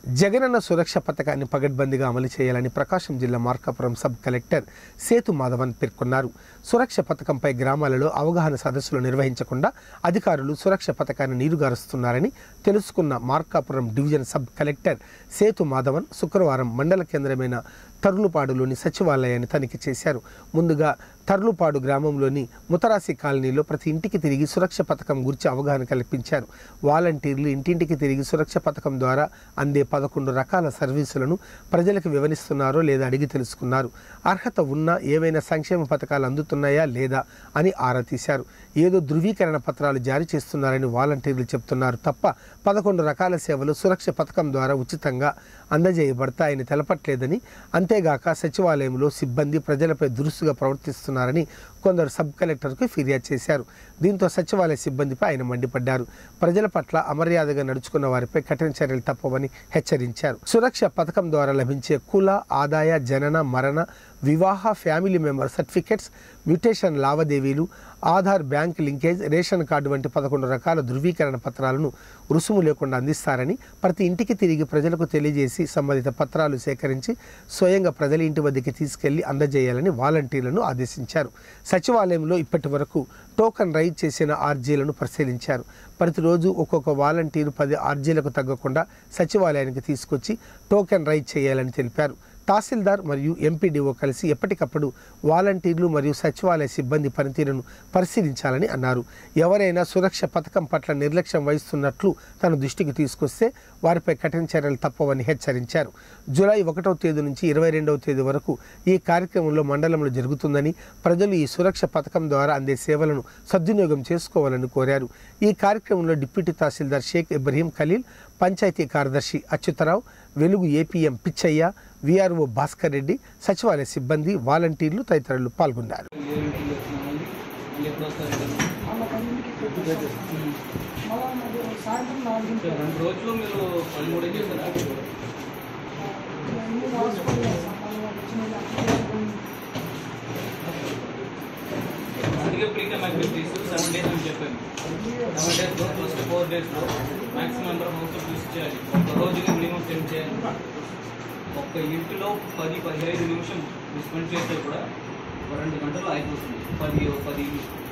జగనన్న సురక్ష పథకాన్ని పగడ్బందీగా అమలు చేయాలని ప్రకాశం జిల్లా మార్కాపురం సబ్ కలెక్టర్ సేతు మాధవన్ పేర్కొన్నారు సురక్ష పథకంపై గ్రామాలలో అవగాహన సదస్సులు నిర్వహించకుండా అధికారులు సురక్ష పథకాన్ని నీరుగారుస్తున్నారని తెలుసుకున్న Markapuram division sub collector Sethu Madhavan శుక్రవారం మండల కేంద్రమైన తర్లుపాడులోని సచివాలయాన్ని తనిఖీ చేశారు ముందుగా తర్లుపాడు గ్రామంలోని ముతరాసి కాలనీలో ప్రతి ఇంటికి తిరిగి సురక్ష పథకం గురించి అవగాహన కల్పించారు వాలంటీర్లు ఇంటింటికి తిరిగి సురక్ష పథకం ద్వారా అందే పదకొండు రకాల సర్వీసులను ప్రజలకు వివరిస్తున్నారో లేదా అడిగి తెలుసుకున్నారు అర్హత ఉన్నా ఏవైనా సంక్షేమ పథకాలు అందుతున్నాయా లేదా అని ఆరా తీశారు ఏదో ధృవీకరణ పత్రాలు జారీ చేస్తున్నారని వాలంటీర్లు చెప్తున్నారు తప్ప పదకొండు రకాల సేవలు సురక్ష పథకం ద్వారా ఉచితంగా అందజేయబడతాయని తెలపట్లేదని అంతేగాక సచివాలయంలో సిబ్బంది ప్రజలపై దురుసుగా ప్రవర్తిస్తున్నారని కొందరు సబ్ కలెక్టర్కు ఫిర్యాదు చేశారు దీంతో సచివాలయ సిబ్బందిపై ఆయన మండిపడ్డారు ప్రజల పట్ల అమర్యాదగా నడుచుకున్న వారిపై కఠిన చర్యలు తప్పవని హెచ్చరించారు సురక్ష పథకం ద్వారా లభించే కుల ఆదాయ జనన మరణ వివాహ ఫ్యామిలీ మెంబర్ సర్టిఫికెట్స్ మ్యూటేషన్ లావాదేవీలు Aadhaar bank linkage ration card వంటి పదకొండు రకాల ధృవీకరణ పత్రాలను రుసుము లేకుండా అందిస్తారని ప్రతి ఇంటికి తిరిగి ప్రజలకు తెలియజేసి సంబంధిత పత్రాలు సేకరించి స్వయంగా ప్రజల ఇంటి వద్దకి తీసుకెళ్లి అందజేయాలని వాలంటీర్లను ఆదేశించారు సచివాలయంలో ఇప్పటి వరకు టోకన్ రైజ్ చేసిన ఆర్జీలను పరిశీలించారు ప్రతిరోజు ఒక్కొక్క వాలంటీరు పది ఆర్జీలకు తగ్గకుండా సచివాలయానికి తీసుకొచ్చి టోకెన్ రైజ్ చేయాలని తెలిపారు తహసీల్దార్ మరియు ఎంపీడీఓ కలిసి ఎప్పటికప్పుడు వాలంటీర్లు మరియు సచివాలయ సిబ్బంది పనితీరును పరిశీలించాలని అన్నారు ఎవరైనా సురక్ష పథకం పట్ల నిర్లక్ష్యం వహిస్తున్నట్లు తన దృష్టికి తీసుకొస్తే వారిపై కఠిన చర్యలు తప్పవని హెచ్చరించారు జూలై ఒకటవ తేదీ నుంచి ఇరవై రెండవ తేదీ వరకు ఈ కార్యక్రమంలో మండలంలో జరుగుతుందని ప్రజలు ఈ సురక్ష పథకం ద్వారా అందే సేవలను సద్వినియోగం చేసుకోవాలని కోరారు ఈ కార్యక్రమంలో డిప్యూటీ తహసీల్దార్ షేక్ ఇబ్రహీం ఖలీల్ పంచాయతీ కార్యదర్శి అచ్యుతరావు వెలుగు ఏపీఎం పిచ్చయ్య విఆర్ఓ భాస్కర్ రెడ్డి సచివాలయ సిబ్బంది వాలంటీర్లు తదితరులు పాల్గొన్నారు ఏ మీటింగ్ వచ్చినామండి మళ్ళీ ఎప్పుడు వస్తారు మళ్ళా మరి సాయంత్రం నాలుగింటి రెండు రోజులు మీరు పదమూడు ఏం చేస్తారా అన్ని రాసుకోలేదు సార్. మళ్ళీ వచ్చిన అప్లికేషన్ అందుకే ప్రీకమ్ యాక్టివిటీస్ సెవెన్ డేస్ అని చెప్పాను సెవెన్ డేస్లో ఫస్ట్ ఫోర్ డేస్లో maximum number of hours use చేయాలి ఒక రోజుకి మినిమం టెన్ చేయాలి ఒక్క ఇంటిలో పది పదిహేను నిమిషం స్పెండ్ చేస్తే కూడా ఒక రెండు గంటలు అయిపోతుంది పది పది